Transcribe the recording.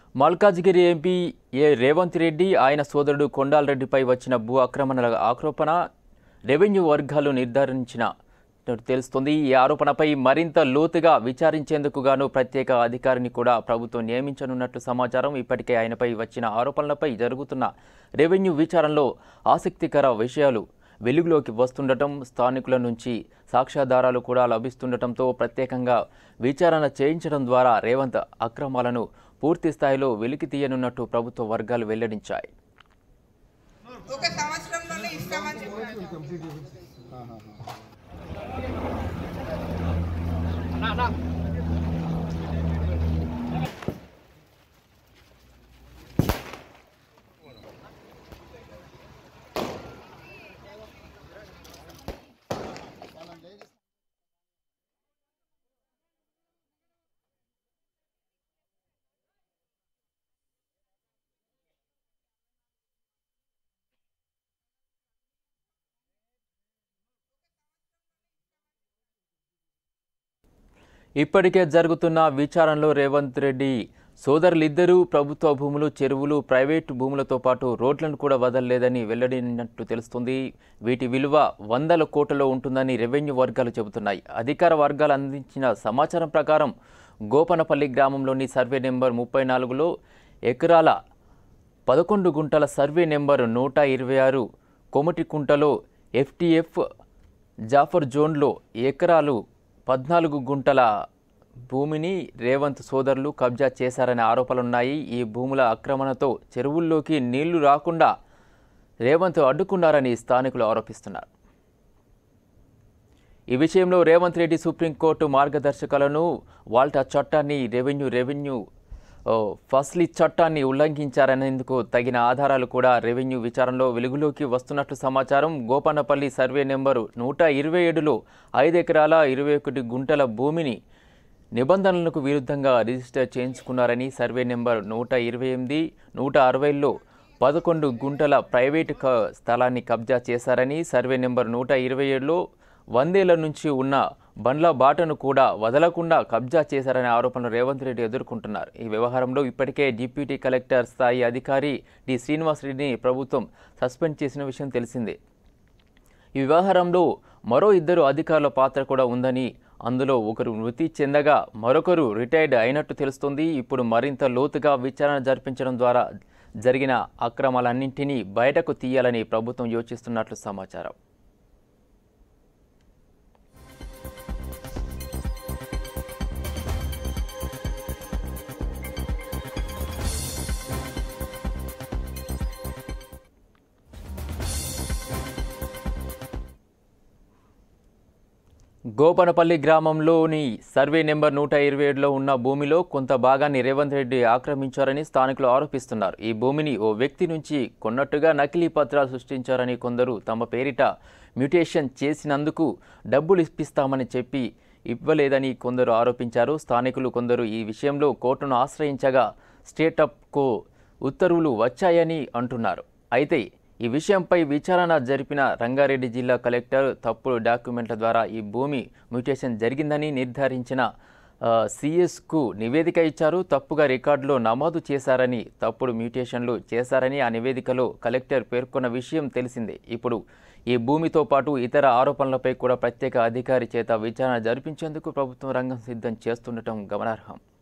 Malkajgiri MP A Revanth Reddy ఆయన సోదరుడు కొండాలరెడ్డిపై వచ్చిన భూ ఆక్రమణల ఆరోపణ రెవెన్యూ వర్గాలు నిర్ధారించిన తెలుస్తుంది ఈ ఆరోపణపై మరింత లోతుగా విచారించేందుకు గాను ప్రత్యేక అధికారిని కూడా ప్రభుత్వం నియమించనున్నట్లు సమాచారం ఇప్పటికే ఆయనపై వచ్చిన ఆరోపణలపై జరుగుతున్న రెవెన్యూ విచారణలో ఆసక్తికర విషయాలు వెలుగులోకి వస్తుండటం స్థానికుల నుంచి సాక్ష్యాధారాలు కూడా లభిస్తుండటంతో ప్రత్యేకంగా విచారణ చేయించడం ద్వారా రేవంత్ అక్రమాలను పూర్తి స్థాయిలో వెలికి తీయనున్నట్టు ప్రభుత్వ వర్గాలు వెల్లడించాయి ఒక సంవత్సరంలోనే ఇస్తామని చెప్పారు ఇప్పటికే జరుగుతున్న విచారణలో రేవంత్ రెడ్డి సోదరులిద్దరూ ప్రభుత్వ భూములు చెరువులు ప్రైవేటు భూములతో పాటు రోడ్లను కూడా వదలలేదని వెల్లడినట్టు తెలుస్తుంది వీటి విలువ వందల కోట్లలో ఉంటుందని రెవెన్యూ వర్గాలు చెబుతున్నాయి అధికార వర్గాలు అందించిన సమాచారం ప్రకారం గోపనపల్లి గ్రామంలోని సర్వే నెంబర్ ముప్పై నాలుగులో ఎకరాల పదకొండు గుంటల సర్వే నెంబర్ నూట ఇరవై ఆరు కొమటికుంటలో ఎఫ్టీఎఫ్ జాఫర్ జోన్లో ఎకరాలు పద్నాలుగు గుంటల భూమిని రేవంత్ సోదరులు కబ్జా చేశారనే ఆరోపణలున్నాయి ఈ భూముల ఆక్రమణతో చెరువుల్లోకి నీళ్లు రాకుండా రేవంత్ అడ్డుకున్నారని స్థానికులు ఆరోపిస్తున్నారు ఈ విషయంలో రేవంత్ రెడ్డి సుప్రీంకోర్టు మార్గదర్శకాలను వాల్టా చట్టాన్ని రెవెన్యూ రెవెన్యూ ఓ, ఫస్లీ చట్టాన్ని ఉల్లంఘించారనేందుకు తగిన ఆధారాలు కూడా రెవెన్యూ విచారణలో వెలుగులోకి వస్తున్నట్లు సమాచారం గోపన్నపల్లి సర్వే నెంబరు నూట ఇరవై ఏడులో ఐదు ఎకరాల ఇరవై ఒకటి గుంటల భూమిని నిబంధనలకు విరుద్ధంగా రిజిస్టర్ చేయించుకున్నారని సర్వే నెంబర్ నూట ఇరవై ఎనిమిది నూట అరవైలో పదకొండు గుంటల ప్రైవేటు క స్థలాన్ని కబ్జా చేశారని సర్వే నెంబర్ నూట ఇరవై ఏడులో వందేళ్ల నుంచి ఉన్న బండ్ల బాటను కూడా వదలకుండా కబ్జా చేశారనే ఆరోపణలు రేవంత్ రెడ్డి ఎదుర్కొంటున్నారు ఈ వ్యవహారంలో ఇప్పటికే డిప్యూటీ కలెక్టర్ స్థాయి అధికారి డి శ్రీనివాసరెడ్డిని ప్రభుత్వం సస్పెండ్ చేసిన విషయం తెలిసిందే ఈ వ్యవహారంలో మరో ఇద్దరు అధికారుల పాత్ర కూడా ఉందని అందులో ఒకరు మృతి చెందగా మరొకరు రిటైర్డ్ అయినట్టు తెలుస్తుంది ఇప్పుడు మరింత లోతుగా విచారణ జరిపించడం ద్వారా జరిగిన అక్రమాలన్నింటినీ బయటకు తీయాలని ప్రభుత్వం యోచిస్తున్నట్లు సమాచారం గోపనపల్లి గ్రామంలోని సర్వే నెంబర్ నూట ఇరవై ఏడులో ఉన్న భూమిలో కొంత భాగాన్ని రేవంత్ రెడ్డి ఆక్రమించారని స్థానికులు ఆరోపిస్తున్నారు ఈ భూమిని ఓ వ్యక్తి నుంచి కొన్నట్టుగా నకిలీ పత్రాలు సృష్టించారని కొందరు తమ పేరిట మ్యూటేషన్ చేసినందుకు డబ్బులు ఇప్పిస్తామని చెప్పి ఇవ్వలేదని కొందరు ఆరోపించారు స్థానికులు కొందరు ఈ విషయంలో కోర్టును ఆశ్రయించగా స్టేటప్కు ఉత్తర్వులు వచ్చాయని అంటున్నారు అయితే ఈ విషయంపై విచారణ జరిపిన రంగారెడ్డి జిల్లా కలెక్టర్ తప్పుడు డాక్యుమెంట్ల ద్వారా ఈ భూమి మ్యూటేషన్ జరిగిందని నిర్ధారించిన ఆ, సిఎస్కు నివేదిక ఇచ్చారు తప్పుగా రికార్డులో నమోదు చేశారని తప్పుడు మ్యూటేషన్లు చేశారని ఆ నివేదికలో కలెక్టర్ పేర్కొన్న విషయం తెలిసిందే ఇప్పుడు ఈ భూమితో పాటు ఇతర ఆరోపణలపై కూడా ప్రత్యేక అధికారి చేత విచారణ జరిపించేందుకు ప్రభుత్వం రంగం సిద్ధం చేస్తుండటం గమనార్హం